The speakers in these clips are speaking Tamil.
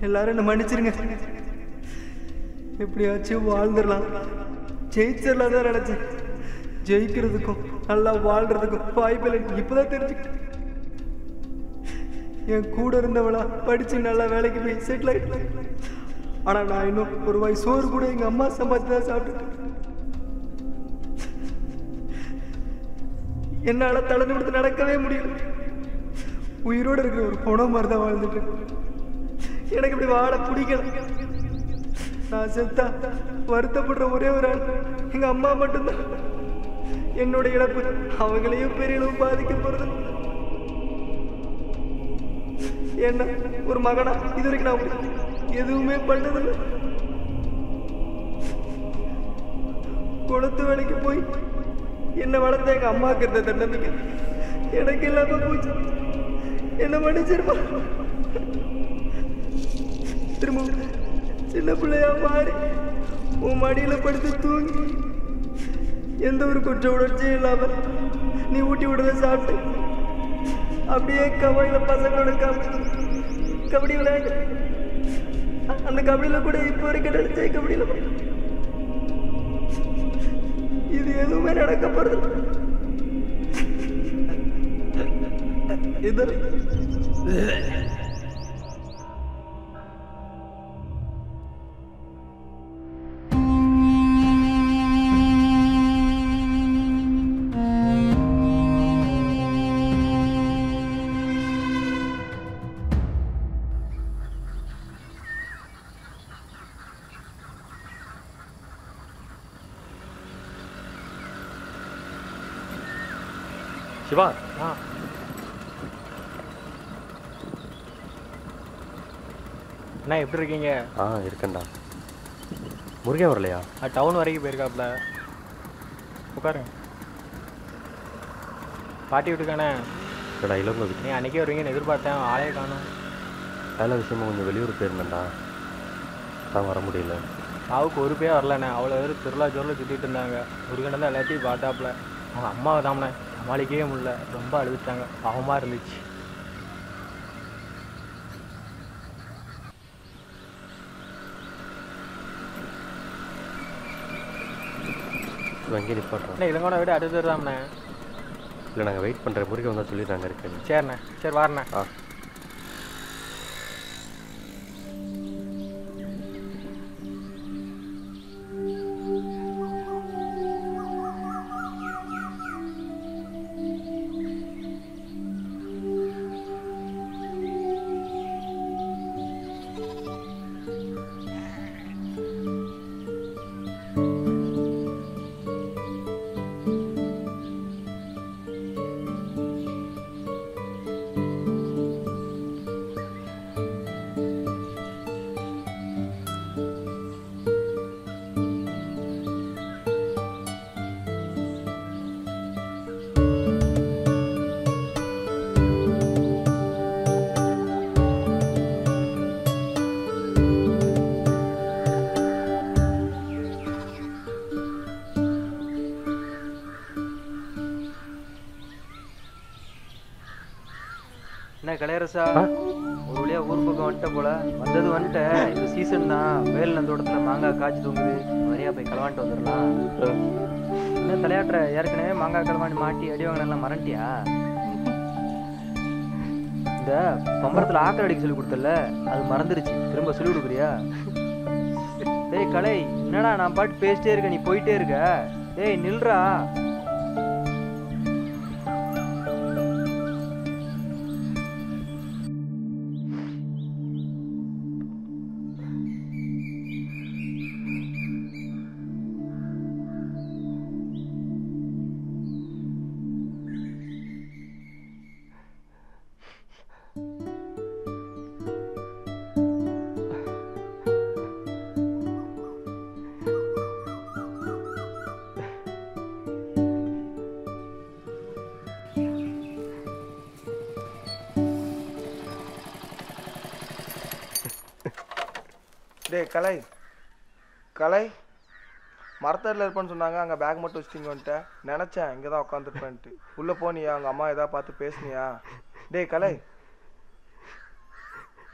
எல்லாரும் என்ன மன்னிச்சிருங்க எப்படியாச்சும் வாழ்ந்துடலாம் ஜெயிச்சிடலாம் தான் நினைச்சேன் ஜெயிக்கிறதுக்கும் நல்லா வாழ்றதுக்கும் வாய்ப்பில்லை இப்பதான் தெரிஞ்சுக்கிட்டேன் என் கூட இருந்தவளா படிச்சு நல்லா வேலைக்கு போய் செட்டில் ஆயிட்டேன் ஆனா நான் இன்னும் ஒரு வாய் சோறு கூட எங்க அம்மா சம்பாதிச்சு தான் சாப்பிட்டுட்டேன் என்னால தலை நிமிர்ந்து நடக்கவே முடியல உயிரோட இருக்கிற ஒரு பொணம் மாதிரி தான் வாழ்ந்துட்டு இருக்கேன். எனக்கு இப்படி வாழ பிடிக்கல நான் செத்தா வருத்தப்படுற ஒரே ஒரு ஆள் எங்க அம்மா மட்டும்தான் என்னோட இழப்பு அவங்களையும் பெரிய அளவு பாதிக்க போறது என்ன ஒரு மகனா இது வரைக்கும் நான் அப்படி எதுவுமே பண்ணதில்லை குளத்து வேலைக்கு போய் என்ன வளர்த்த எங்க அம்மாவுக்கு இருந்த தன்னம்பிக்கை எனக்கு இல்லாம போச்சு என்ன மன்னிச்சிருப்பா திரும்ப சின்ன பிள்ளையா மாறி உன் மடியில படுத்து தூங்கி எந்த ஒரு குற்ற உணர்ச்சியும் இல்லாம நீ ஊட்டி விடுறத சாப்பிட்டு அப்படியே கபடியில பசங்களோட கபடி கபடி விளையாண்டு அந்த கபடியில கூட இப்போ வரைக்கும் நடிச்சே கபடியில இது எதுவுமே நடக்க போறது இது சிவா ஆ அண்ணா எப்படி இருக்கீங்க ஆ இருக்கேன்டா முருகன் வரலையா டவுன் வரைக்கும் போயிருக்காப்புல உட்காருங்க பாட்டி வீட்டுக்கானே இல்லடா இளங்க வீட்டு நீ அன்னைக்கே வருவீங்கன்னு எதிர்பார்த்தேன் ஆளையே காணும் வேலை விஷயமா கொஞ்சம் வெளியூர் போயிருந்தேன்டா தான் வர முடியல சாவுக்கு ஒரு பேர் வரலண்ணே அவ்வளோ பேர் திருவிழா ஜோரில் சுற்றிட்டு இருந்தாங்க முருகன் தான் எல்லாத்தையும் பார்த்தாப்புல அவங்க அம்மாவை தாமண்ணே சமாளிக்கவே முடியல ரொம்ப அழுதுட்டாங்க பாவமாக இருந்துச்சு இவன் எங்கேயும் நிப்பாட்டுறான் அண்ணே இளங்கோட விட அடுத்தது தாம்ண்ணே இல்லை நாங்கள் வெயிட் பண்ணுறேன் முருகன் வந்தால் சொல்லிடுறாங்க இருக்கேன்னு சரிண்ணே சரி வரண்ணே ஆ என்ன கலையரசா ஒரு வழியா ஊர் பக்கம் வந்துட்ட போல வந்தது வந்துட்டேன் இந்த சீசன் தான் வேல் தோட்டத்துல மாங்காய் காய்ச்சி தூங்குது வரியா போய் களவான்ட்டு வந்துடலாம் என்ன தலையாட்டுற ஏற்கனவே மாங்காய் களவாண்டி மாட்டி அடி வாங்கினெல்லாம் மறந்துட்டியா இந்த பம்பரத்துல ஆக்கர் அடிக்க சொல்லி கொடுத்தல அது மறந்துருச்சு திரும்ப சொல்லி கொடுக்குறியா டேய் கலை என்னடா நான் பாட்டு பேசிட்டே இருக்க நீ போயிட்டே இருக்க டேய் நில்றா டேய் கலை கலை மரத்தடியில் இருப்பேன்னு சொன்னாங்க அங்கே பேக் மட்டும் வச்சுட்டிங்க வந்துட்டேன் நினச்சேன் இங்கே தான் உட்காந்துருப்பேன்ட்டு உள்ளே போனியா அவங்க அம்மா எதாவது பார்த்து பேசுனியா டேய் கலை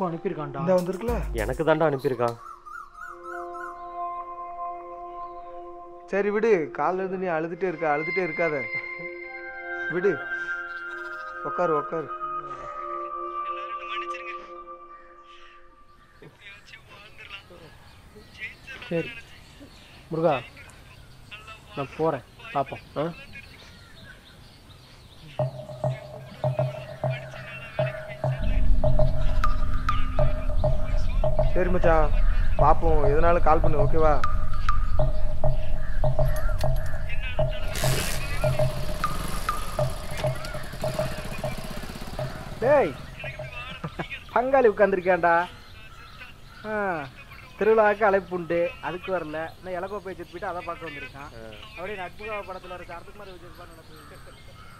யாருக்கும் அனுப்பியிருக்கான்டா இந்த வந்திருக்குல எனக்கு தாண்டா அனுப்பியிருக்கான் சரி விடு காலைல இருந்து நீ அழுதுட்டே இருக்க அழுதுட்டே இருக்காத விடு உக்காரு உக்காரு சரி முருகா நான் போகிறேன் பார்ப்போம் ஆ சரி மச்சான் பார்ப்போம் எதனாலும் கால் பண்ணு ஓகேவா டேய் பங்காளி உட்காந்துருக்கேன்டா ஆ திருவிழாவுக்கு அழைப்பு உண்டு அதுக்கு வரல இன்னும் இலக்கோ போய் செத்து போயிட்டு அதை பார்க்க வந்திருக்கான் அப்படியே நட்புகா படத்தில் வர சரத்துக்குமார் விஜயகுமார் நடத்துது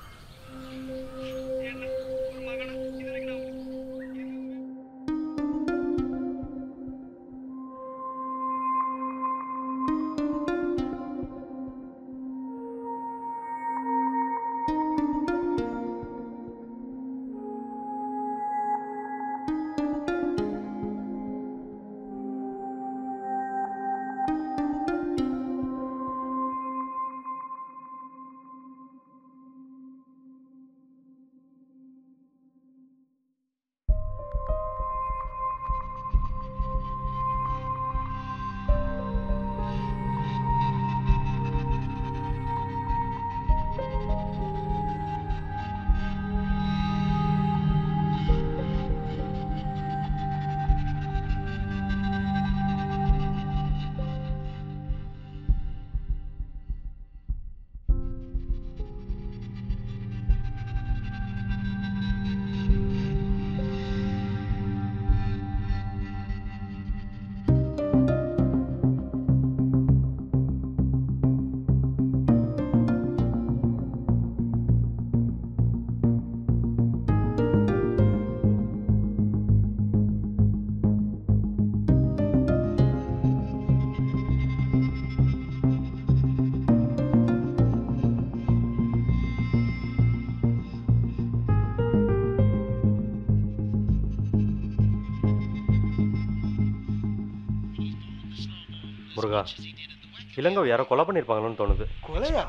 முருகா இளங்கோ யாரோ கொலை பண்ணியிருப்பாங்களோன்னு தோணுது கொலையா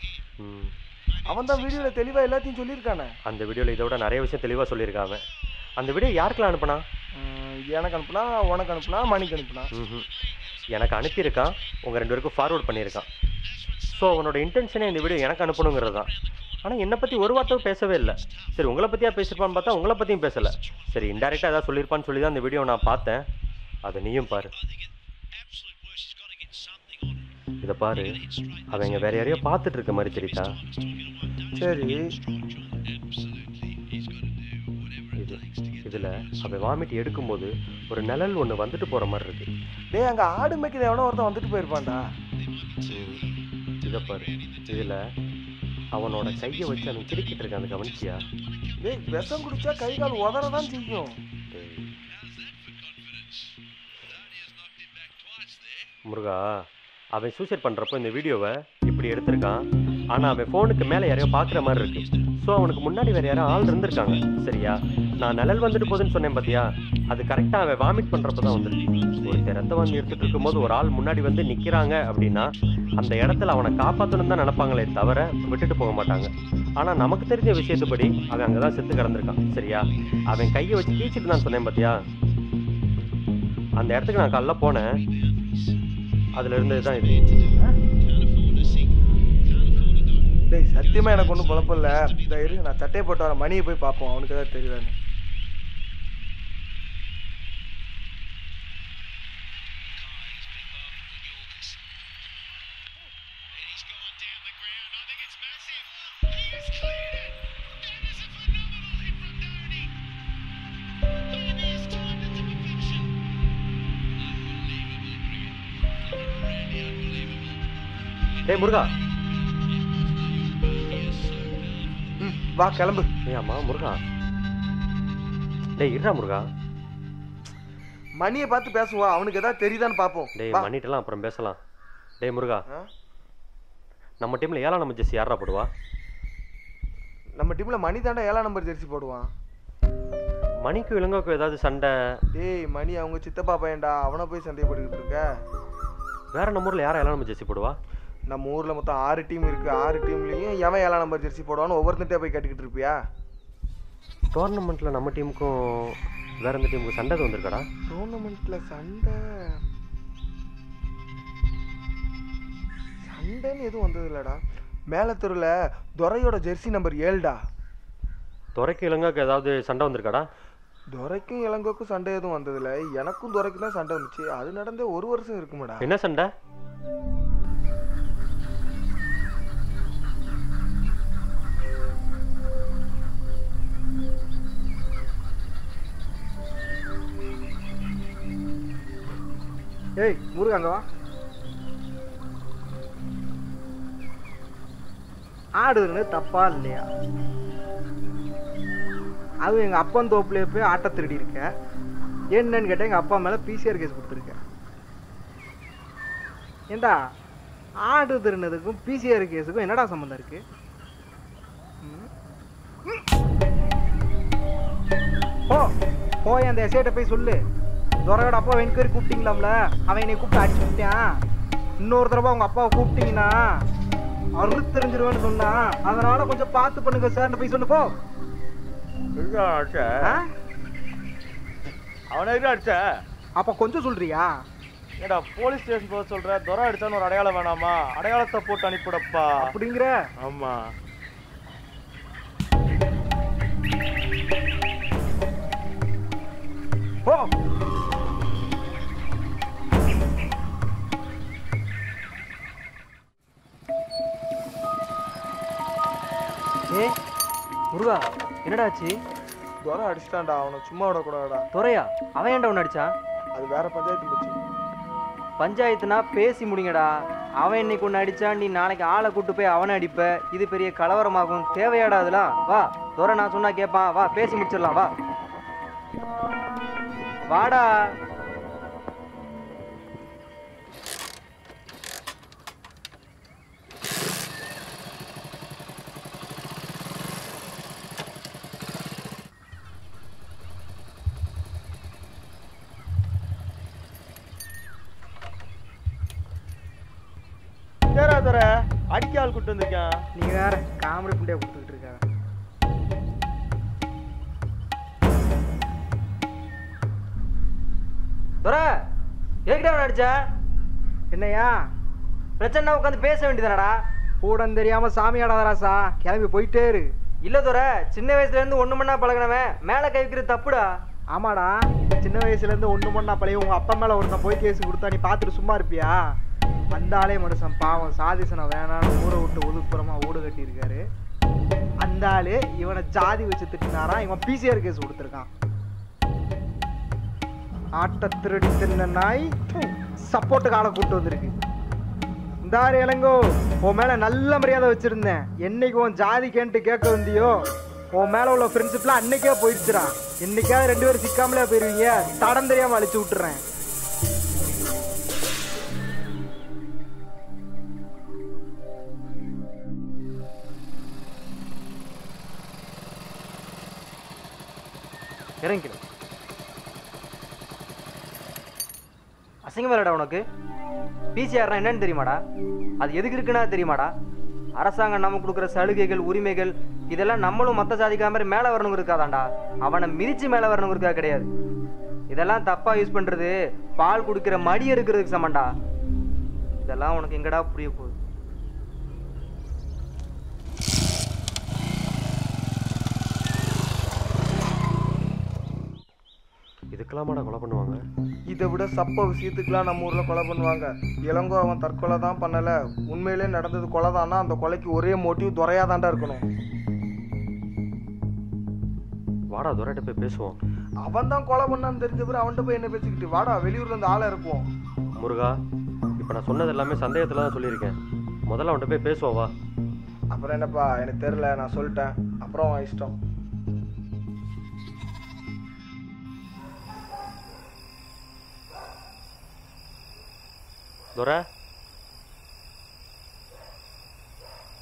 ம். அவன் தான் வீடியோவில் தெளிவாக எல்லாத்தையும் சொல்லியிருக்கானே அந்த வீடியோவில் இதை விட நிறைய விஷயம் தெளிவாக சொல்லியிருக்காங்க அந்த வீடியோ யாருக்கெல்லாம் அனுப்புனா ம், எனக்கு அனுப்புனா உனக்கு அனுப்புனா மணிக்கு அனுப்புனா ம்ஹும். எனக்கு அனுப்பியிருக்கான் உங்கள் ரெண்டு பேருக்கும் ஃபார்வர்ட் பண்ணியிருக்கான் ஸோ அவனோட இன்டென்ஷனே இந்த வீடியோ எனக்கு அனுப்பணுங்கிறது தான் ஆனால் என்னை பற்றி ஒரு வார்த்தை பேசவே இல்லை சரி உங்களை பற்றியா பேசியிருப்பான்னு பார்த்தா உங்களை பற்றியும் பேசலை சரி இன்டெரக்டாக ஏதாவது சொல்லியிருப்பான்னு சொல்லி தான் அந்த வீடியோ நான் பார்த்தேன் அதை நீயும் பாரு இதை பாரு அவங்க வேற யாரையோ பார்த்துட்டு இருக்க மாதிரி தெரியுதா சரி இது இதில் அவன் வாமிட் எடுக்கும்போது ஒரு நிழல் ஒன்று வந்துட்டு போகிற மாதிரி இருக்கு டேய் அங்கே ஆடு மேய்க்கிற எவனோ ஒருத்தன் வந்துட்டு போயிருப்பான்டா இதை பாரு இதில் அவனோட கையை வச்சு அவன் கிரிக்கிட்டு இருக்கான் அந்த கவனிச்சியா டேய் விஷம் குடிச்சா கை கால் உதற தான் செய்யும் முருகா அவன் சூசைட் பண்ணுறப்போ இந்த வீடியோவை இப்படி எடுத்திருக்கான் ஆனால் அவன் ஃபோனுக்கு மேலே யாரையோ பார்க்குற மாதிரி இருக்கு ஸோ அவனுக்கு முன்னாடி வேற யாரோ ஆள் இருந்திருக்காங்க சரியா நான் நிழல் வந்துட்டு போகுதுன்னு சொன்னேன் பார்த்தியா அது கரெக்டாக அவன் வாமிட் பண்ணுறப்ப தான் வந்துருக்கு ஒரு ரத்தம் வந்து எடுத்துட்டு இருக்கும்போது ஒரு ஆள் முன்னாடி வந்து நிற்கிறாங்க அப்படின்னா அந்த இடத்துல அவனை காப்பாற்றணும் தான் நினைப்பாங்களே தவிர விட்டுட்டு போக மாட்டாங்க ஆனால் நமக்கு தெரிஞ்ச விஷயத்துப்படி அவன் அங்கே தான் செத்து கிடந்திருக்கான் சரியா அவன் கையை வச்சு கீச்சிட்டு தான் சொன்னேன் பார்த்தியா அந்த இடத்துக்கு நான் காலைல போனேன் அதுல இருந்தது தான் இது டேய் சத்தியமா எனக்கு ஒன்றும் குழப்பம் இந்த இரு நான் சட்டையை போட்டு வர மணியை போய் பார்ப்போம் அவனுக்கு ஏதாவது தெரியுதான்னு டேய் முருகா ம் வா கிளம்பு ஏய் அம்மா முருகா டேய் இருடா முருகா மணியை பார்த்து பேசுவா அவனுக்கு ஏதாவது தெரியுதான்னு பார்ப்போம் டேய் வா. மன்னிட்டலாம் அப்புறம் பேசலாம் டேய் முருகா ஆ? நம்ம டீம்ல ஏழாம் நம்பர் ஜெர்சி யாரா போடுவா நம்ம டீம்ல மணி தாண்டா ஏழாம் நம்பர் ஜெர்சி போடுவான் மணிக்கும் இளங்கோக்கும் ஏதாவது சண்டை டேய் மணி அவங்க சித்தப்பா பையன்டா அவனை போய் சந்தேகப்பட்டுக்கிட்டு இருக்க வேற நம்ம ஊர்ல யாரை எல்லாம் நம்ம ஜெர்சி போடுவா நம்ம ஊர்ல மொத்தம் ஆறு டீம் இருக்கு ஆறு டீம்லயும் எவன் ஏழாம் நம்பர் ஜெர்சி போடுவான்னு ஒவ்வொருத்தன்ட்டே போய் கேட்டுக்கிட்டு இருப்பியா டோர்னமெண்ட்ல நம்ம டீமுக்கும் வேற எந்த டீமுக்கும் சண்டை எதுவும் வந்திருக்காடா டோர்னமெண்ட்ல சண்டை சண்டைன்னு எதுவும் வந்தது இல்லடா மேல தெருல துரையோட ஜெர்சி நம்பர் ஏழுடா துறைக்கு இளங்கோக்கு ஏதாவது சண்டை வந்திருக்காடா துரைக்கும் இளங்கோக்கும் சண்டை எதுவும் வந்ததில்ல எனக்கும் துரைக்கும் தான் சண்டை வந்துச்சு அது நடந்தே ஒரு வருஷம் இருக்குமாடா என்ன சண்டை ஏய் முருகா அங்க வா ஆடுறது தப்பா இல்லையா அதுவும் எங்க அப்பன் தோப்புல போய் ஆட்ட திருடி இருக்க என்னன்னு கேட்டா எங்க அப்பா மேல பிசிஆர் கேஸ் கொடுத்துருக்க ஏண்டா ஆடு திருடினதுக்கும் பிசிஆர் கேஸுக்கும் என்னடா சம்மந்தம் இருக்கு ம்? ம். போ போய் அந்த எஸ்ஐட்ட போய் சொல்லு துரையோட அப்பா என்கொயரி கூப்பிட்டீங்களாம்ல அவன் என்னை கூப்பிட்டு அடிச்சு விட்டான் இன்னொரு தடவை அவங்க அப்பாவை கூப்பிட்டீங்கன்னா அருள் தெரிஞ்சிருவேன்னு சொன்னான் அதனால கொஞ்சம் பார்த்து பண்ணுங்க சார் போய் சொல்லு போ ஆ? அவனை எதுக்கு அடிச்ச அப்ப கொஞ்சம் சொல்றியா ஏடா போலீஸ் ஸ்டேஷன் போக சொல்ற துரை அடிச்சான்னு ஒரு அடையாளம் வேணாமா அடையாளத்தை போட்டு அனுப்பிவிடப்பா அப்படிங்கிற ஆமா போ ஏ முருகா என்னடா ஆச்சு துரை அடிச்சிட்டான்டா அவனை சும்மா விடக்கூடாதுடா துறையா அவன் ஏன்டா ஒன்று அடிச்சான் அது வேற பஞ்சாயத்து போச்சு பஞ்சாயத்துனா பேசி முடிங்கடா அவன் இன்னைக்கு ஒன்று அடிச்சான் நீ நாளைக்கு ஆளை கூட்டு போய் அவனை அடிப்ப இது பெரிய கலவரமாகும் தேவையாடா அதெல்லாம் வா துரை நான் சொன்னா கேட்பான் வா பேசி முடிச்சிடலாம் வா வாடா ஏடா துரை அடிக்க ஆள் கூட்டு வந்திருக்கான் நீ வேற காமெடி புண்டியா கொடுத்துக்கிட்டு இருக்க துரை எதுக்கிட்ட அவன் அடிச்ச என்னையா பிரச்சனை உட்காந்து பேச வேண்டியதானடா கூட தெரியாம சாமி ஆடாதராசா கிளம்பி போயிட்டே இரு இல்ல துரை சின்ன வயசுல இருந்து ஒண்ணு மண்ணா பழகினவன் மேல கை வைக்கிறது தப்புடா ஆமாடா சின்ன வயசுல இருந்து ஒண்ணு மண்ணா பழைய உங்க அப்பா மேல ஒருத்தன் போய் கேஸ் கொடுத்தா நீ பார்த்துட்டு சும்மா இருப்பியா வந்தாலே மனுஷன் பாவம் சாதிசனம் வேணான்னு ஊரை விட்டு ஒதுக்குப்புறமா ஊடு கட்டி இருக்காரு அந்த ஆளு இவனை ஜாதி வச்சு திட்டினாராம் இவன் பிசிஆர் கேஸ் கொடுத்துருக்கான் ஆட்ட திருடி தின்ன நாய் சப்போர்ட்டுக்கு ஆளை கூட்டு வந்திருக்கு இந்தாரு இளங்கோ உன் மேல நல்ல மரியாதை வச்சிருந்தேன் என்னைக்கு உன் ஜாதி கேன்ட்டு கேட்க வந்தியோ உன் மேல உள்ள ஃப்ரெண்ட்ஷிப்லாம் அன்னைக்கே போயிடுச்சுடா என்னைக்காவது ரெண்டு பேரும் சிக்காமலே போயிருவீங்க தடம் தெரியாம அழிச்சு விட்டுறேன் இறங்கிடு அசிங்கமாடா உனக்கு பிசிஆர்னா என்னன்னு தெரியுமாடா அது எதுக்கு இருக்குன்னா தெரியுமாடா அரசாங்கம் நம்ம கொடுக்குற சலுகைகள் உரிமைகள் இதெல்லாம் நம்மளும் மற்ற ஜாதிக்கார மாதிரி மேலே வரணுங்க இருக்காதாண்டா அவனை மிதிச்சு மேலே வரணுங்க இருக்கா கிடையாது இதெல்லாம் தப்பா யூஸ் பண்றது பால் குடிக்கிற மடி இருக்கிறதுக்கு சமண்டா இதெல்லாம் உனக்கு எங்கடா புரிய போகுது இதுக்கெல்லாமாடா கொலை பண்ணுவாங்க இதை விட சப்ப விஷயத்துக்குலாம் நம்ம ஊர்ல கொலை பண்ணுவாங்க இளங்கோ அவன் தற்கொலை தான் பண்ணல உண்மையிலே நடந்தது கொலை தானா அந்த கொலைக்கு ஒரே மோட்டிவ் துறையாதாண்டா இருக்கணும் வாடா துரைட்ட போய் பேசுவோம் அவன் தான் கொலை பண்ணான்னு தெரிஞ்ச பிறகு அவன்கிட்ட போய் என்ன பேசிக்கிட்டு வாடா வெளியூர்ல இருந்து ஆளை இருப்போம் முருகா இப்போ நான் சொன்னது எல்லாமே சந்தேகத்தில் தான் சொல்லியிருக்கேன் முதல்ல அவன்கிட்ட போய் பேசுவோம் வா அப்புறம் என்னப்பா எனக்கு தெரியல நான் சொல்லிட்டேன் அப்புறம் அவன் இஷ்டம் துரை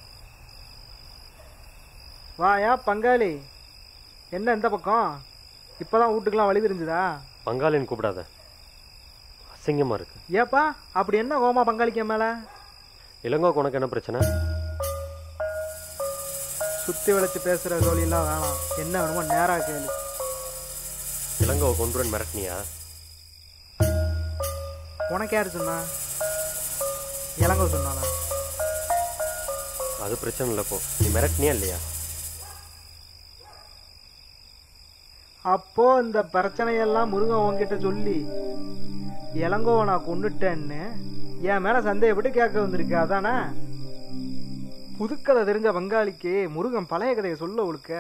வா ஏன் பங்காளி என்ன இந்த பக்கம் இப்போதான் வீட்டுக்கெல்லாம் வழி தெரிஞ்சுதா பங்காளின்னு கூப்பிடாத அசிங்கமா இருக்கு ஏப்பா அப்படி என்ன கோமா பங்காளிக்க மேலே இளங்கோக்கு உனக்கு என்ன பிரச்சனை சுற்றி வளைச்சு பேசுகிற ஜோலியெல்லாம் வேணாம் என்ன வேணுமோ நேராக கேளு இளங்கோவை கொண்டுரன் மிரட்டினியா உனக்கு யார் சொன்னா இளங்கோ சொன்னானா அது பிரச்சனை இல்லை போ நீ மிரட்டினியா இல்லையா அப்போ இந்த பிரச்சனையெல்லாம் முருகன் உன்கிட்ட சொல்லி இளங்கோவை நான் கொண்டுட்டேன்னு என் மேல சந்தேகப்பட்டு கேட்க வந்திருக்கு அதானே புதுக்கதை தெரிஞ்ச பங்காளிக்கு முருகன் பழைய கதையை சொல்ல ஒழுக்க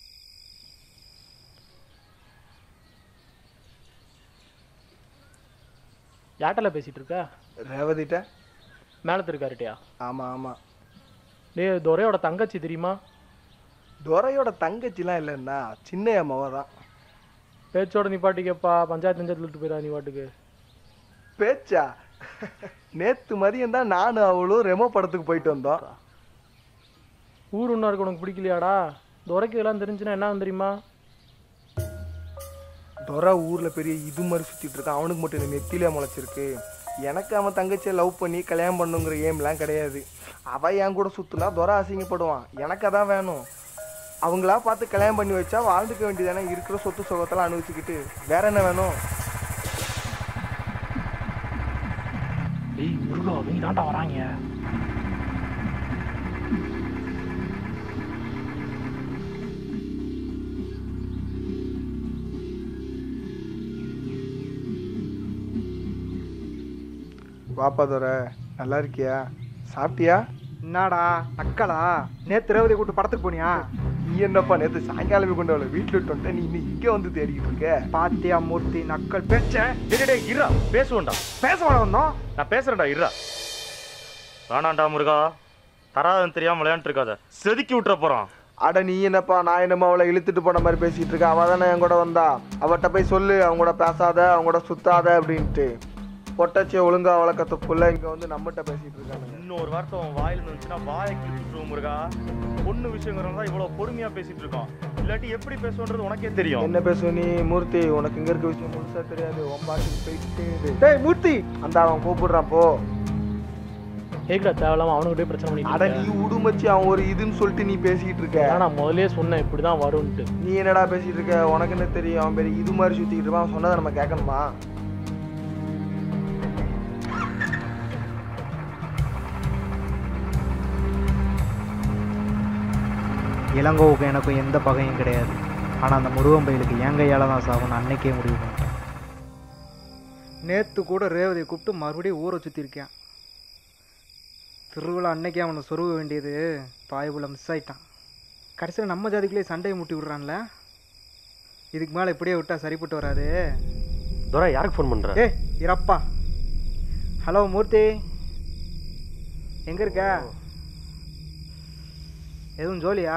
யார்ட்டல பேசிட்டு இருக்க ரேவதிட்ட மேலே இருக்காருட்டியா ஆமா ஆமா டேய் துரையோட தங்கச்சி தெரியுமா துரையோட தங்கச்சிலாம் இல்லைன்னா சின்ன அம்மாவா தான் பேச்சோட நிப்பாட்டிக்கப்பா பஞ்சாயத்து பஞ்சாயத்துல விட்டு போயிடா நீ பாட்டுக்கு பேச்சா நேத்து மதியம் தான் நானும் அவளும் ரெமோ படத்துக்கு போயிட்டு வந்தோம் ஊர் ஒன்றா இருக்கு உனக்கு பிடிக்கலையாடா துரைக்கு இதெல்லாம் தெரிஞ்சுன்னா என்ன ஆகும் தெரியுமா துரை ஊர்ல பெரிய இது மாதிரி சுத்திட்டு இருக்கான் அவனுக்கு மட்டும் இந்த நெத்திலே முளைச்சிருக்கு எனக்கு அவன் தங்கச்சியை லவ் பண்ணி கல்யாணம் பண்ணுங்கிற ஏம்லாம் கிடையாது அவ என் கூட சுத்துனா துரை அசிங்கப்படுவான் எனக்கு அதான் வேணும் அவங்களா பார்த்து கல்யாணம் பண்ணி வச்சா வாழ்ந்துக்க வேண்டியதானே இருக்கிற சொத்து சுகத்தெல்லாம் அனுபவிச்சுக்கிட்டு வேற என்ன வேணும் டேய் முருகா அவங்க தாண்டா வராங்க வாப்பா துரை நல்லா இருக்கியா சாப்பிட்டியா என்னடா அக்கலா நேத்து ரேவதி கூட்டு படத்துக்கு போனியா நீ என்னப்பா நேற்று சாயங்காலமே கொண்டு வரல வீட்டில் விட்டு வந்துட்ட நீ இன்னும் இங்கே வந்து தேடிக்கிட்டு இருக்க பாத்தியா மூர்த்தி நக்கல் பேச்ச டேய், டேய், இருடா பேசுவோம்டா பேச வர வந்தோம் நான் பேசுறேன்டா இருடா வேணாண்டா முருகா தராதன்னு தெரியாம விளையாண்டு இருக்காத செதுக்கி விட்டுற போறான் அட நீ என்னப்பா நான் என்னமோ அவளை இழுத்துட்டு போன மாதிரி பேசிட்டு இருக்க அவ தானே என் கூட வந்தா அவட்ட போய் சொல்லு அவங்க கூட பேசாத அவங்க கூட சுத்தாத அப்படின்ட்டு பொட்டச்சியை ஒழுங்கா வளர்க்கத்த புள்ள இங்க வந்து நம்மகிட்ட பேசிட்டு இருக்காங்க இன்னும் ஒரு வார்த்தை உன் வாயில இருந்துச்சுன்னா வாயை கிழிச்சுட்டுருவோம் முருகா பொண்ணு விஷயங்கிறதா இவ்வளவு பொறுமையா பேசிட்டு இருக்கோம் இல்லாட்டி எப்படி பேசுன்றது உனக்கே தெரியும் என்ன பேசுவ நீ மூர்த்தி உனக்கு இங்க இருக்க விஷயம் முழுசா தெரியாது உன் பாட்டுக்கு போயிட்டே இரு. டேய் மூர்த்தி அந்த அவன் கூப்பிடுறான் போ கேட்குற தேவையில்லாம அவனுக்கிட்டே பிரச்சனை பண்ணிட்டு அட இருக்க. நீ உடுமச்சி அவன் ஒரு இதுன்னு சொல்லிட்டு நீ பேசிக்கிட்டு இருக்க அதான் நான் முதல்லயே சொன்னேன் இப்படிதான் வரும்ன்ட்டு நீ என்னடா பேசிட்டு இருக்க உனக்கு என்ன தெரியும் அவன் பெரிய இது மாதிரி சுத்திக்கிட்டு இருப்பான் அவன் சொன்னதை நம்ம கேட்கணுமா இளங்கோவுக்கு எனக்கும் எந்த பகையும் கிடையாது ஆனால் அந்த முருகன் பயிலுக்கு என் கையால் தான் சாகும்னு அன்னைக்கே முடிவு பண்ணிட்டேன் நேற்று கூட ரேவதியை கூப்பிட்டு மறுபடியும் ஊரை சுற்றிருக்கேன் திருவிழா அன்னைக்கே அவனை சொருக வேண்டியது பாய்புல மிஸ் ஆயிட்டான் கடைசியில் நம்ம ஜாதிக்குள்ளே சண்டையை முட்டி விடுறான்ல இதுக்கு மேலே இப்படியே விட்டா சரிப்பட்டு வராது துரை யாருக்கு ஃபோன் பண்ற ஏய் இரப்பா ஹலோ மூர்த்தி எங்கே இருக்க எதுவும் ஜோலியா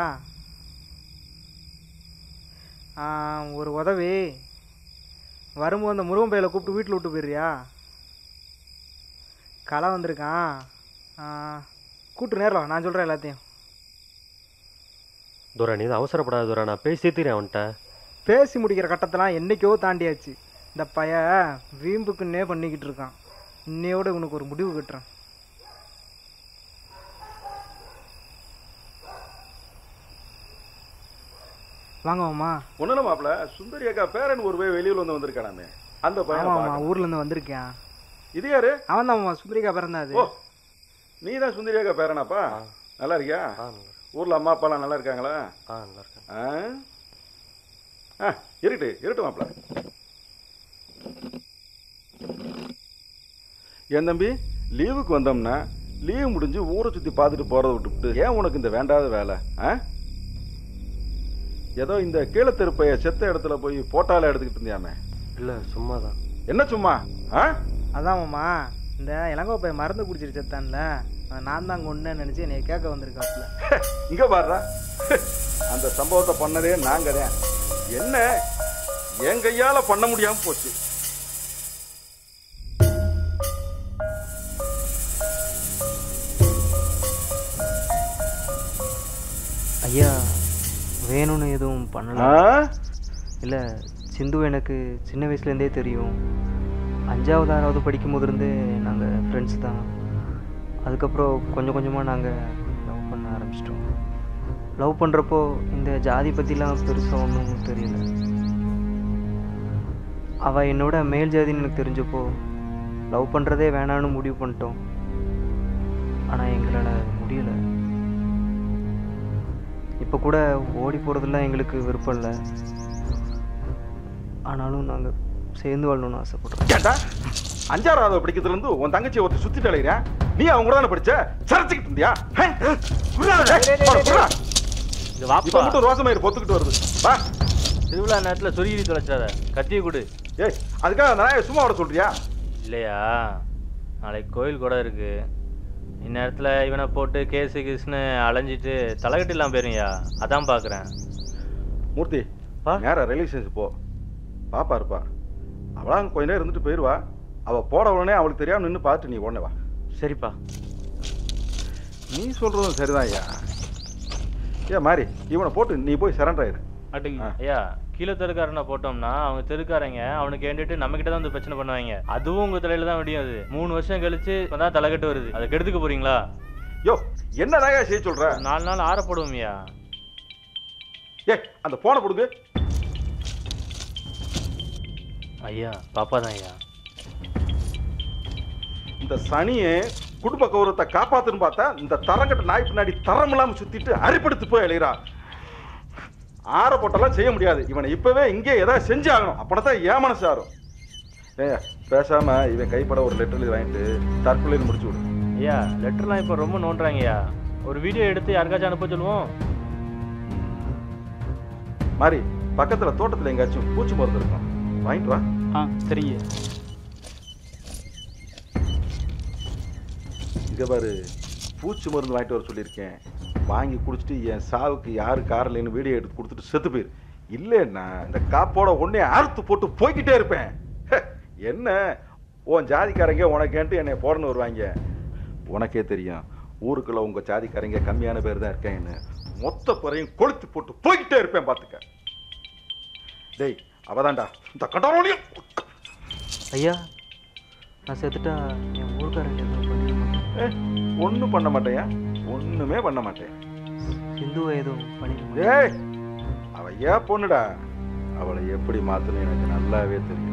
ஆ, ஒரு உதவி வரும்போது அந்த முருகன் பையில கூப்பிட்டு வீட்டில் விட்டு போயிடுறியா களை வந்திருக்கான் ஆ, கூட்டு நேரில் வா, நான் சொல்கிறேன் எல்லாத்தையும் துரை நீ தான் அவசரப்படாத துரை நான் பேசி தீர்த்தேன் அவன்கிட்ட பேசி முடிக்கிற கட்டத்தெல்லாம் என்னைக்கோ தாண்டியாச்சு இந்த பைய வீம்புக்குன்னே பண்ணிக்கிட்டு இருக்கான் இன்னையோட இவனுக்கு ஒரு முடிவு கட்டுறேன் வாங்க மாமா ஒன்றும் மாப்பிள சுந்தரி அக்கா பேரன் ஒரு போய் வெளியூர்ல வந்து வந்திருக்கானாமே அந்த பையனை ஆமா மாமா பார்க்க. ஊர்ல இருந்து வந்திருக்கேன் இது யாரு அவன் தான் மாமா சுந்தரிக்கா பிறந்தாது ஓ நீ தான் சுந்தரி அக்கா பேரனாப்பா நல்லா இருக்கியா ஆ நல்லா இருக்கு. ஊர்ல அம்மா அப்பாலாம் நல்லா இருக்காங்களா ஆ நல்லா இருக்கேன் ஆ ஆ இருக்கட்டு இருக்கட்டும் மாப்பிள ஏன் தம்பி லீவுக்கு வந்தோம்னா லீவு முடிஞ்சு ஊரை சுத்தி பார்த்துட்டு போறதை விட்டுவிட்டு ஏன் உனக்கு இந்த வேண்டாத வேலை ஆ ஏதோ இந்த கீழத்தெருப்பைய செத்த இடத்துல போய் போட்டால எடுத்துக்கிட்டு இருந்தியாமே இல்லை சும்மா தான் என்ன சும்மா ஆ அதான் மாமா இந்த இளங்கோ பையன் மருந்து குடிச்சிட்டு செத்தான்ல அவன் நான் தான் கொண்டேன்னு நினைச்சு என்னை கேட்க வந்திருக்காப்புல இங்க பாருடா அந்த சம்பவத்தை பண்ணதே நாங்க தான் என்ன என் கையால பண்ண முடியாம போச்சு ஐயா வேணும்னு எதுவும் பண்ணல ஆ? இல்லை சிந்து எனக்கு சின்ன வயசுலேருந்தே தெரியும் அஞ்சாவது ஆறாவது படிக்கும் போதுலேருந்தே நாங்கள் ஃப்ரெண்ட்ஸ் தான் அதுக்கப்புறம் கொஞ்சம் கொஞ்சமாக நாங்கள் லவ் பண்ண ஆரம்பிச்சிட்டோம் லவ் பண்ணுறப்போ இந்த ஜாதி பற்றிலாம் பெருசாக ஒன்றும் தெரியல அவள் என்னோட மேல் ஜாதின்னு எனக்கு தெரிஞ்சப்போ லவ் பண்ணுறதே வேணான்னு முடிவு பண்ணிட்டோம் ஆனால் எங்களால் அது முடியலை இப்போ கூட ஓடி போகிறதுலாம் எங்களுக்கு விருப்பம் இல்லை ஆனாலும் நாங்கள் சேர்ந்து வாழணும்னு ஆசைப்படுறோம் ஏண்டா அஞ்சாறாவது படிக்கிறதுல இருந்து உன் தங்கச்சியை ஒருத்தர் சுத்திட்டு அலையிறா நீ அவங்க கூட தானே படிச்ச சரச்சிக்கிட்டு இருந்தியா ஹே? குர்ரா, டேய், போடா, குர்ரா. இது இப்ப வாப்பா மட்டும் ரோசமயிர் பொத்துக்கிட்டு வருது வா திருவிழா நேரத்தில் சொருகி தொலைச்சாத கத்தியை கொடு ஏய் அதுக்காக அந்த நாயை சும்மா விட சொல்றியா இல்லையா நாளைக்கு கோயில் கூட இருக்கு இந்நேரத்தில் இவனை போட்டு கேஸு கிஸ்னு அலைஞ்சிட்டு தலைகட்டு இல்லாமல் போயிருங்கய்யா அதான் பார்க்குறேன் மூர்த்தி நேரா ரயில்வே ஸ்டேஷன் போ பாப்பா இருப்பா அவளா அங்க கொஞ்ச நேரம் இருந்துட்டு போயிடுவா அவ போட உடனே அவளுக்கு தெரியாம நின்று பார்த்து நீ உடனே வா சரிப்பா நீ சொல்றதும் சரிதான் ஐயா ஏன் மாறி இவனை போட்டு நீ போய் சரண்டர் ஆயிரு அட்டுங்க ஆ. ஐயா கீழே தெருக்காரனை போட்டோம்னா அவங்க தெருக்காரங்க அவனுக்கு கேட்டுட்டு நம்ம கிட்ட தான் வந்து பிரச்சனை பண்ணுவாங்க அதுவும் உங்க தலையில தான் முடியும் அது மூணு வருஷம் கழிச்சு இப்பதான் தலைக்கட்டு வருது அதை கெடுத்துக்க போறீங்களா யோ என்ன நாயா செய்ய சொல்ற நாலு நாள் ஆற போடுவோம்யா ஏ அந்த போனை கொடுங்க ஐயா பாப்பா தான் ஐயா இந்த சனியை குடும்ப கௌரவத்தை காப்பாத்துன்னு பார்த்தா இந்த தரங்கட்ட நாய் பின்னாடி தரம் இல்லாம சுத்திட்டு அரிப்படுத்து போய் அலையிறா ஆற போட்டெல்லாம் செய்ய முடியாது இவனை இப்பவே இங்கே ஏதாவது செஞ்சு ஆகணும் அப்படின்னா ஏன் மனசு ஆறும் ஏ பேசாம இவன் கைப்பட ஒரு லெட்டர் எழுதி வாங்கிட்டு தற்கொலைன்னு முடிச்சு விடு ஐயா லெட்டர்லாம் இப்போ ரொம்ப நோண்டுறாங்கய்யா ஒரு வீடியோ எடுத்து யாருக்காச்சும் அனுப்ப சொல்லுவோம் மாதிரி பக்கத்துல தோட்டத்துல எங்கேயாச்சும் பூச்சி மருந்து இருக்கும் வாங்கிட்டு வா ஆ சரிங்க இங்க பாரு பூச்சி மருந்து வாங்கிட்டு வர சொல்லியிருக்கேன் வாங்கி குடிச்சிட்டு என் சாவுக்கு யாரு காரலைன்னு வீடியோ எடுத்து கொடுத்துட்டு செத்து போயிரு இல்லைன்னா இந்த காப்போட ஒன்னே அறுத்து போட்டு போய்கிட்டே இருப்பேன் ஹே, என்ன உன் ஜாதிக்காரங்க உனக்கேன்ட்டு என்னை போடணும் வருவாங்க உனக்கே தெரியும் ஊருக்குள்ள உங்க ஜாதிக்காரங்க கம்மியான பேர் தான் இருக்கேன்னு மொத்த குறையும் கொளுத்தி போட்டு போய்கிட்டே இருப்பேன் பார்த்துக்க டேய் அவதான்டா இந்த கடவுளையும் ஐயா நான் செத்துட்டா என் ஊருக்காரங்க எதுவும் பண்ணிட மாட்டேன் ஒன்றும் பண்ண மாட்டேன் ஒண்ணுமே பண்ண மாட்டேன் சிந்துவை எதுவும் பண்ணிக்க மாட்டேன் ஏய் அவ ஏன் பொண்ணுடா அவளை எப்படி மாத்தணும் எனக்கு நல்லாவே தெரியும்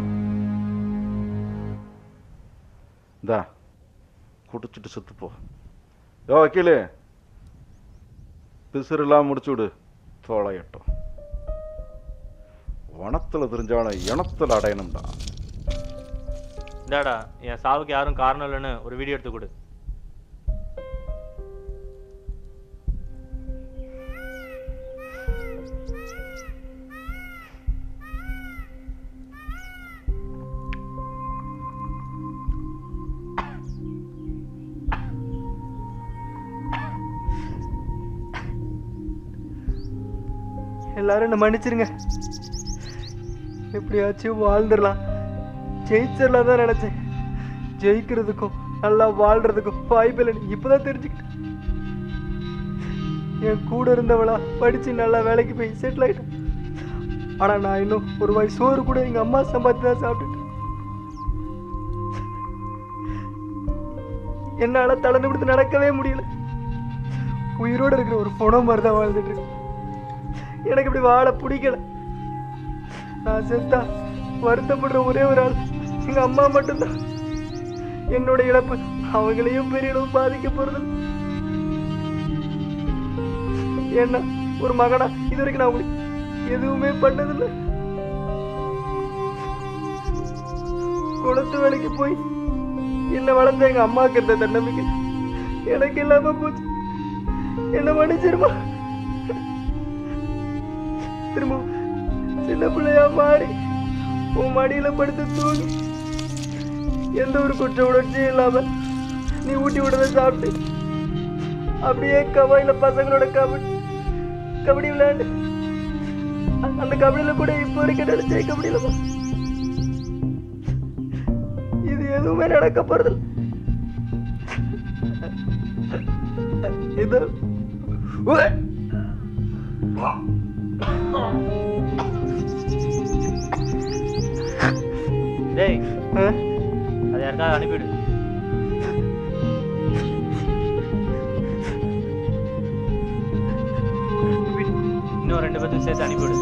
இந்தா குடிச்சிட்டு செத்து போ யோ வக்கீலு பிசுறுலாம் முடிச்சு விடு தோளையட்டும் வனத்துல தெரிஞ்சவனை இனத்துல அடையணும்டா இந்தாடா என் சாவுக்கு யாரும் காரணம் இல்லைன்னு ஒரு வீடியோ எடுத்து கொடு எல்லாரும் என்ன மன்னிச்சிருங்க எப்படியாச்சும் வாழ்ந்துடலாம் ஜெயிச்சிடலாம் தான் நினச்சேன் ஜெயிக்கிறதுக்கும் நல்லா வாழ்றதுக்கும் வாய்ப்பு இல்லைன்னு இப்போதான் தெரிஞ்சுக்கிட்டேன் என் கூட இருந்தவளா படித்து நல்லா வேலைக்கு போய் செட்டில் ஆகிட்டேன் ஆனால் நான் இன்னும் ஒரு வாய் சோறு கூட எங்கள் அம்மா சம்பாத்தி தான் சாப்பிட்டுட்டேன் என்னால் தளர்ந்து கொடுத்து நடக்கவே முடியல உயிரோடு இருக்கிற ஒரு பொணம் மாதிரி தான் வாழ்ந்துட்டு இருக்கேன் எனக்கு இப்படி வாழ பிடிக்கல நான் செத்தா வருத்தப்படுற ஒரே ஒரு ஆள் எங்க அம்மா மட்டும்தான் என்னோட இழப்பு அவங்களையும் பெரிய அளவு பாதிக்க போறது என்ன ஒரு மகனா இது வரைக்கும் நான் உங்களுக்கு எதுவுமே பண்ணதில்லை குளத்து வேலைக்கு போய் என்ன வளர்ந்த எங்க அம்மாவுக்கு இருந்த தன்னம்பிக்கை எனக்கு இல்லாம போச்சு என்ன மன்னிச்சிருமா திரும்ப சின்ன பிள்ளையா மாறி உன் மடியில படுத்து தூங்கி எந்த ஒரு குற்ற உணர்ச்சியும் இல்லாம நீ ஊட்டி விடுறத சாப்பிட்டு அப்படியே கவாயில பசங்களோட கபடி கபடி விளையாண்டு அ- அந்த கபடியில கூட இப்போ வரைக்கும் நினைச்சே கபடியில இது எதுவுமே நடக்க போறது இது உ- அதை யாருக்காவது அனுப்பிவிடு இன்னும் ரெண்டு பேர்த்துக்கு சேர்த்து அனுப்பிவிடு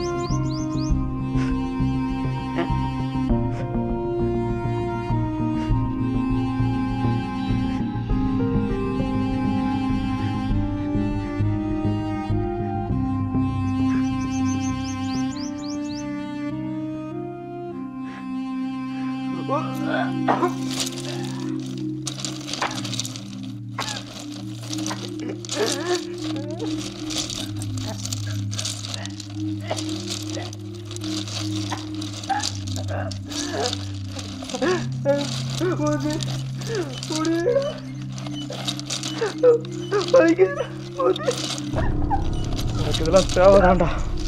எனக்கு இதெல்லாம் தேவைதான்டா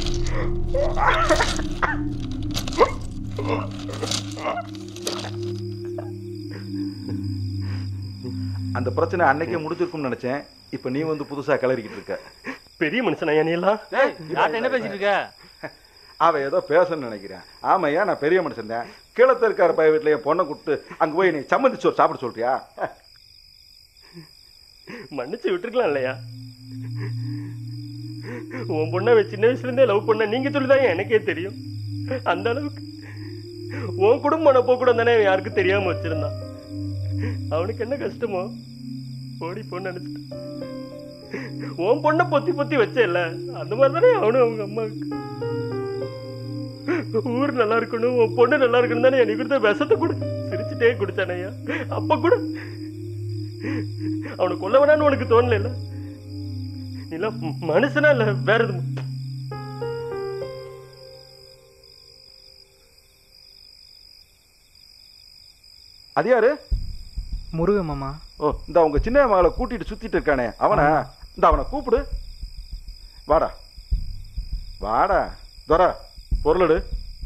அந்த பிரச்சனை அன்னைக்கே முடிஞ்சிருக்கும்னு நினைச்சேன் இப்ப நீ வந்து புதுசா கிளறிக்கிட்டு இருக்க பெரிய மனுஷனா நீ எல்லாம் யார்கிட்ட என்ன பேசிட்டு இருக்க அவ ஏதோ பேசணும்னு நினைக்கிறேன் ஆமாய்யா நான் பெரிய மனுஷன் தான் கீழத்த இருக்கார பைய வீட்டுல என் பொண்ணை கொடுத்து அங்க போய் நீ சம்மந்தி சோறு சாப்பிட சொல்றியா மன்னிச்சு விட்டுருக்கலாம் இல்லையா உன் பொண்ணை அவ சின்ன வயசுல இருந்தே லவ் பண்ண நீங்க சொல்லிதான் எனக்கே தெரியும் அந்த அளவுக்கு உன் குடும்ப மனப்போக்கூடம் தானே அவன் யாருக்கும் தெரியாம வச்சிருந்தான் அவனுக்கு என்ன கஷ்டமோ ஓடி போன்னு நினைச்சிட்டு உன் பொண்ணை பொத்தி பொத்தி வச்சேல்ல அந்த மாதிரி தானே அவனும் அவங்க அம்மாவுக்கு ஊர் நல்லா இருக்கணும் உன் பொண்ணு நல்லா இருக்கணும் தானே எனக்கு கொடுத்த விஷத்தை கொடு சிரிச்சுட்டே குடிச்சானையா அப்ப கூட அவனை கொல்ல வேணான்னு உனக்கு தோணல இல்ல இல்ல மனுஷனா இல்ல வேற எதுவும் அது யாரு முருகன் மாமா ஓ இந்த அவங்க சின்ன மகளை கூட்டிட்டு சுத்திட்டு இருக்கானே அவனா இந்த அவனை கூப்பிடு வாடா வாடா துர பொருளடு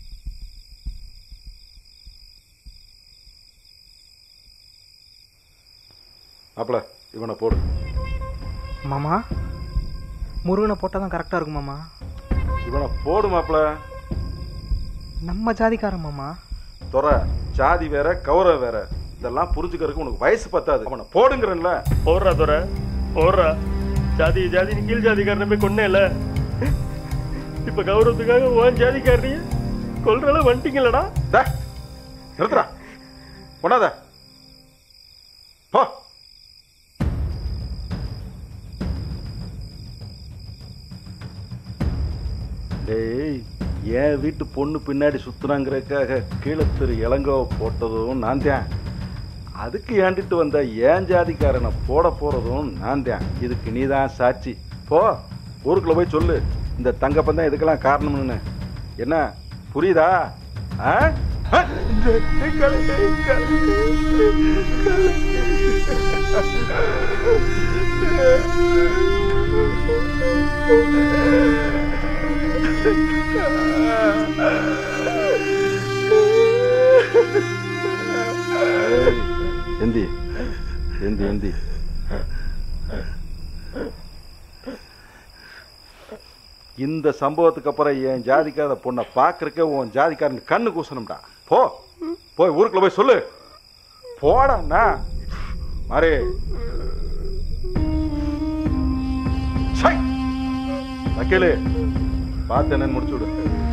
அப்பல இவனை போடு மாமா முருகனை போட்டால் தான் கரெக்டாக இருக்கும் மாமா இவனை போடு மாப்ள நம்ம ஜாதிக்காரன் மாமா துற ஜாதி வேற கௌரவ வேற இதெல்லாம் புரிஞ்சுக்கிறதுக்கு உனக்கு வயசு பத்தாது அவனை போடுங்கிறன்ல போடுறா துற போடுறா ஜாதி ஜாதி கீழ் ஜாதிக்காரனை போய் கொன்னே இல்ல இப்ப கௌரவத்துக்காக உன் ஜாதிக்காரனையும் கொல்றல வந்துட்டீங்களடா டே, நிறுத்துடா கொண்டாத போ டேய் என் வீட்டு பொண்ணு பின்னாடி சுத்துறாங்கிறதுக்காக கீழே திரு இளங்கோவை போட்டதும் நான் தான் அதுக்கு ஏண்டிட்டு வந்த ஏன் ஜாதிக்காரனை போட போறதும் நான் தான் இதுக்கு நீ தான் சாட்சி போ ஊருக்குள்ள போய் சொல்லு இந்த தங்கப்பன் தான் இதுக்கெல்லாம் காரணம்னு என்ன புரியுதா ஆ ஆ? ஏய், எந்தி எந்தி எந்தி இந்த சம்பவத்துக்கு அப்புறம் என் ஜாதிக்கார பொண்ணை பார்க்கறக்கே உன் ஜாதிக்காரன் கண்ணு கூசணும்டா போ போய் ஊருக்குள்ள போய் சொல்லு போடாண்ணா மாறே வக்கீலு பார்த்து என்னன்னு முடிச்சு விடு